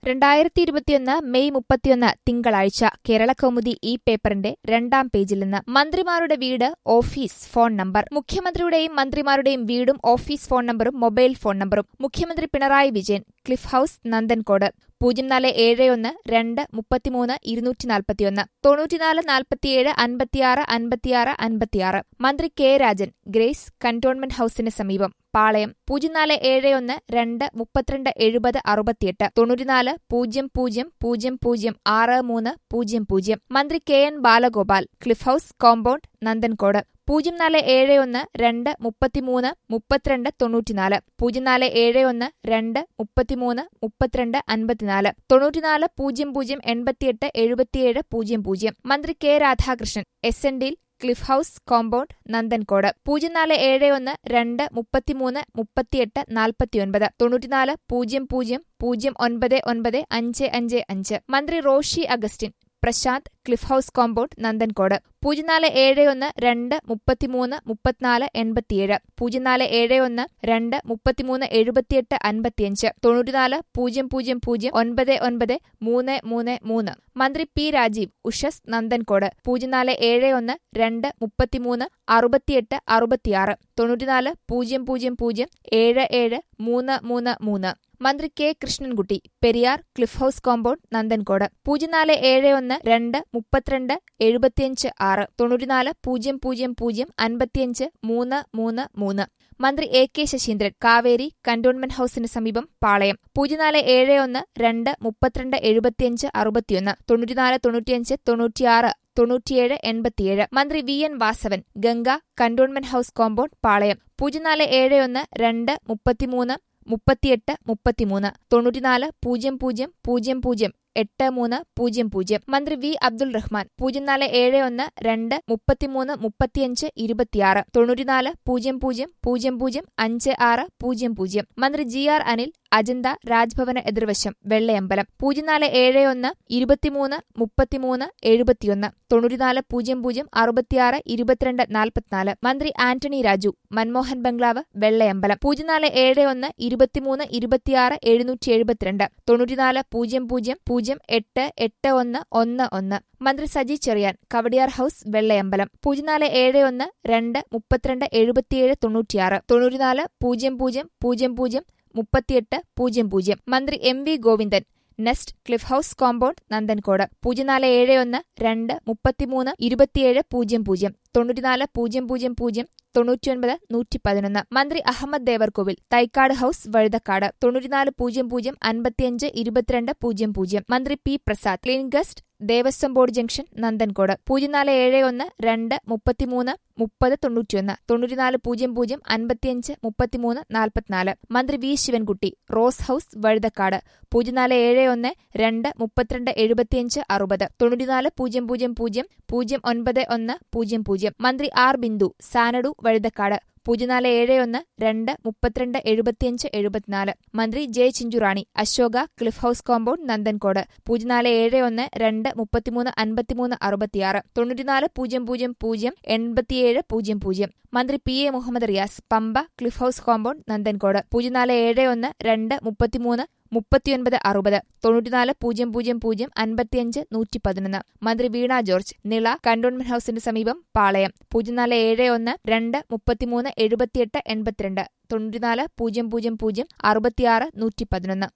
രണ്ടായിരത്തി ഇരുപത്തിയൊന്ന് മെയ് മുപ്പത്തിയൊന്ന് തിങ്കളാഴ്ച കേരളകൗമുദി ഈ പേപ്പറിന്റെ രണ്ടാം പേജിൽ നിന്ന് മന്ത്രിമാരുടെ വീട് ഓഫീസ് ഫോൺ നമ്പർ മുഖ്യമന്ത്രിയുടെയും മന്ത്രിമാരുടെയും വീടും ഓഫീസ് ഫോൺ നമ്പറും മൊബൈൽ ഫോൺ നമ്പറും മുഖ്യമന്ത്രി പിണറായി വിജയൻ ക്ലിഫ് ഹൌസ് നന്ദൻകോട് പൂജ്യം നാല് ഏഴ് ഒന്ന് രണ്ട് മുപ്പത്തിമൂന്ന് ഇരുന്നൂറ്റി നാൽപ്പത്തിയൊന്ന് തൊണ്ണൂറ്റിനാല് നാൽപ്പത്തിയേഴ് അൻപത്തിയാറ് അൻപത്തിയാറ് അൻപത്തിയാറ് മന്ത്രി കെ രാജൻ ഗ്രേസ് കന്റോൺമെന്റ് ഹൌസിന് സമീപം പാളയം പൂജ്യം നാല് ഏഴ് ഒന്ന് രണ്ട് മുപ്പത്തിരണ്ട് എഴുപത് അറുപത്തിയെട്ട് തൊണ്ണൂറ്റിനാല് പൂജ്യം പൂജ്യം പൂജ്യം പൂജ്യം ആറ് മൂന്ന് പൂജ്യം പൂജ്യം മന്ത്രി K N Balagopal Cliff House compound Nandancode പൂജ്യം നാല് ഏഴ് ഒന്ന് രണ്ട് മുപ്പത്തിമൂന്ന് മുപ്പത്തിരണ്ട് തൊണ്ണൂറ്റിനാല് പൂജ്യം നാല് ഏഴ് ഒന്ന് രണ്ട് മുപ്പത്തിമൂന്ന് മുപ്പത്തിരണ്ട് അൻപത്തിനാല് തൊണ്ണൂറ്റിനാല് പൂജ്യം പൂജ്യം എൺപത്തിയെട്ട് എഴുപത്തിയേഴ് പൂജ്യം പൂജ്യം മന്ത്രി കെ രാധാകൃഷ്ണൻ എസ് എൻ ഡിയിൽ ക്ലിഫ് ഹൌസ് കോമ്പൗണ്ട് നന്ദൻകോട് പൂജ്യം നാല് ഏഴ് ഒന്ന് രണ്ട് മുപ്പത്തിമൂന്ന് മുപ്പത്തിയെട്ട് നാൽപ്പത്തിയൊൻപത് തൊണ്ണൂറ്റിനാല് പൂജ്യം പൂജ്യം പൂജ്യം ഒൻപത് ഒൻപത് അഞ്ച് അഞ്ച് അഞ്ച് മന്ത്രി Roshy Augustine Prasanth Cliff House compound Nandancode പൂജ്യം നാല് ഏഴ് ഒന്ന് രണ്ട് മുപ്പത്തിമൂന്ന് മുപ്പത്തിനാല് എൺപത്തിയേഴ് പൂജ്യം നാല് ഏഴ് ഒന്ന് രണ്ട് മുപ്പത്തിമൂന്ന് എഴുപത്തിയെട്ട് അൻപത്തിയഞ്ച് തൊണ്ണൂറ്റിനാല് പൂജ്യം പൂജ്യം പൂജ്യം ഒൻപത് ഒൻപത് മൂന്ന് മൂന്ന് മൂന്ന് മന്ത്രി പി രാജീവ് ഉഷസ് നന്ദൻകോട് പൂജ്യം നാല് ഏഴ് ഒന്ന് രണ്ട് മുപ്പത്തിമൂന്ന് അറുപത്തിയെട്ട് അറുപത്തിയാറ് തൊണ്ണൂറ്റിനാല് പൂജ്യം പൂജ്യം പൂജ്യം ഏഴ് ഏഴ് മൂന്ന് മൂന്ന് മൂന്ന് മന്ത്രി K Krishnankutty Periyar Cliff House compound Nandancode പൂജ്യം നാല് ഏഴ് ഒന്ന് രണ്ട് മുപ്പത്തിരണ്ട് എഴുപത്തിയഞ്ച് ആറ് തൊണ്ണൂറ്റിനാല് പൂജ്യം പൂജ്യം പൂജ്യം അൻപത്തിയഞ്ച് മൂന്ന് മൂന്ന് മൂന്ന് മന്ത്രി A K Saseendran Kaveri cantonment ഹൌസിന് സമീപം പാളയം പൂജ്യം നാല് ഏഴ് ഒന്ന് രണ്ട് മുപ്പത്തിരണ്ട് എഴുപത്തിയഞ്ച് അറുപത്തിയൊന്ന് തൊണ്ണൂറ്റിനാല് തൊണ്ണൂറ്റിയഞ്ച് തൊണ്ണൂറ്റിയാറ് തൊണ്ണൂറ്റിയേഴ് എൺപത്തിയേഴ് മന്ത്രി V N Vasavan Ganga Cantonment House compound Palayam പൂജ്യം നാല് ഏഴ് ഒന്ന് രണ്ട് മുപ്പത്തിമൂന്ന് മുപ്പത്തിയെട്ട് മുപ്പത്തിമൂന്ന് തൊണ്ണൂറ്റിനാല് പൂജ്യം പൂജ്യം പൂജ്യം പൂജ്യം എട്ട് മൂന്ന് പൂജ്യം പൂജ്യം മന്ത്രി വി അബ്ദുൾ റഹ്മാൻ പൂജ്യം നാല് ഏഴ് ഒന്ന് രണ്ട് മുപ്പത്തിമൂന്ന് മുപ്പത്തിയഞ്ച് ഇരുപത്തിയാറ് തൊണ്ണൂറ്റിനാല് പൂജ്യം പൂജ്യം പൂജ്യം പൂജ്യം അഞ്ച് ആറ് പൂജ്യം പൂജ്യം മന്ത്രി ജി ആർ അനിൽ അജന്ത രാജ്ഭവന എതിർവശം വെള്ളയമ്പലം പൂജ്യം നാല് ഏഴ് ഒന്ന് ഇരുപത്തിമൂന്ന് മുപ്പത്തിമൂന്ന് എഴുപത്തിയൊന്ന് തൊണ്ണൂറ്റിനാല് പൂജ്യം പൂജ്യം അറുപത്തിയാറ് ഇരുപത്തിരണ്ട് നാൽപ്പത്തിനാല് മന്ത്രി ആന്റണി രാജു മൻമോഹൻ ബംഗ്ലാവ് വെള്ളയമ്പലം പൂജ്യം നാല് ഏഴ് ഒന്ന് ഇരുപത്തിമൂന്ന് ഇരുപത്തിയാറ് എഴുന്നൂറ്റി എഴുപത്തിരണ്ട് തൊണ്ണൂറ്റിനാല് പൂജ്യം പൂജ്യം പൂജ്യം എട്ട് എട്ട് ഒന്ന് ഒന്ന് ഒന്ന് മന്ത്രി സജി ചെറിയാൻ കവടിയാർ ഹൌസ് വെള്ളയമ്പലം പൂജ്യം നാല് ഏഴ് ഒന്ന് രണ്ട് മുപ്പത്തിരണ്ട് എഴുപത്തിയേഴ് തൊണ്ണൂറ്റിയാറ് തൊണ്ണൂറ്റിനാല് പൂജ്യം പൂജ്യം പൂജ്യം പൂജ്യം മുപ്പത്തിയെട്ട് പൂജ്യം പൂജ്യം മന്ത്രി M V Govindan Nest Cliff House compound Nandancode പൂജ്യം നാല് ഏഴ് ഒന്ന് രണ്ട് മുപ്പത്തിമൂന്ന് ഇരുപത്തിയേഴ് പൂജ്യം പൂജ്യം തൊണ്ണൂറ്റിനാല് പൂജ്യം പൂജ്യം പൂജ്യം തൊണ്ണൂറ്റിയൊൻപത് നൂറ്റി പതിനൊന്ന് മന്ത്രി അഹമ്മദ് ദേവർകോവിൽ തൈക്കാട് ഹൌസ് വഴുതക്കാട് തൊണ്ണൂറ്റിനാല് പൂജ്യം പൂജ്യം അൻപത്തിയഞ്ച് ഇരുപത്തിരണ്ട് പൂജ്യം പൂജ്യം മന്ത്രി P Prasad clean guest Devaswom board junction Nandancode പൂജ്യം നാല് ഏഴ് ഒന്ന് രണ്ട് മുപ്പത്തിമൂന്ന് മുപ്പത് തൊണ്ണൂറ്റിയൊന്ന് തൊണ്ണൂറ്റിനാല് പൂജ്യം പൂജ്യം അൻപത്തിയഞ്ച് മുപ്പത്തിമൂന്ന് നാൽപ്പത്തിനാല് മന്ത്രി V Sivankutty Rose House Vazhuthacaud പൂജ്യം നാല് ഏഴ് ഒന്ന് രണ്ട് മുപ്പത്തിരണ്ട് എഴുപത്തിയഞ്ച് അറുപത് തൊണ്ണൂറ്റിനാല് പൂജ്യം പൂജ്യം പൂജ്യം പൂജ്യം ഒൻപത് ഒന്ന് പൂജ്യം പൂജ്യം മന്ത്രി ആർ ബിന്ദു സാനഡു വഴുതക്കാട് പൂജ്യം നാല് ഏഴ് ഒന്ന് രണ്ട് മുപ്പത്തിരണ്ട് എഴുപത്തിയഞ്ച് എഴുപത്തിനാല് മന്ത്രി J Chinchurani Ashoka Cliff House compound Nandancode പൂജ്യം നാല് ഏഴ് ഒന്ന് രണ്ട് മുപ്പത്തിമൂന്ന് അൻപത്തിമൂന്ന് അറുപത്തിയാറ് തൊണ്ണൂറ്റിനാല് പൂജ്യം പൂജ്യം പൂജ്യം എൺപത്തിയേഴ് പൂജ്യം പൂജ്യം മന്ത്രി P A Muhammad Riyas Pampa Cliff House compound Nandancode പൂജ്യം നാല് ഏഴ് ഒന്ന് രണ്ട് മുപ്പത്തിമൂന്ന് മുപ്പത്തിയൊൻപത് അറുപത് തൊണ്ണൂറ്റിനാല് പൂജ്യം പൂജ്യം പൂജ്യം അൻപത്തിയഞ്ച് നൂറ്റി പതിനൊന്ന് മന്ത്രി വീണ ജോർജ് നിള കന്റോൺമെന്റ് ഹൌസിന് സമീപം പാളയം പൂജ്യം നാല് ഏഴ് ഒന്ന് രണ്ട് മുപ്പത്തിമൂന്ന് എഴുപത്തിയെട്ട് എൺപത്തിരണ്ട് തൊണ്ണൂറ്റിനാല് പൂജ്യം പൂജ്യം പൂജ്യം അറുപത്തിയാറ് നൂറ്റി പതിനൊന്ന്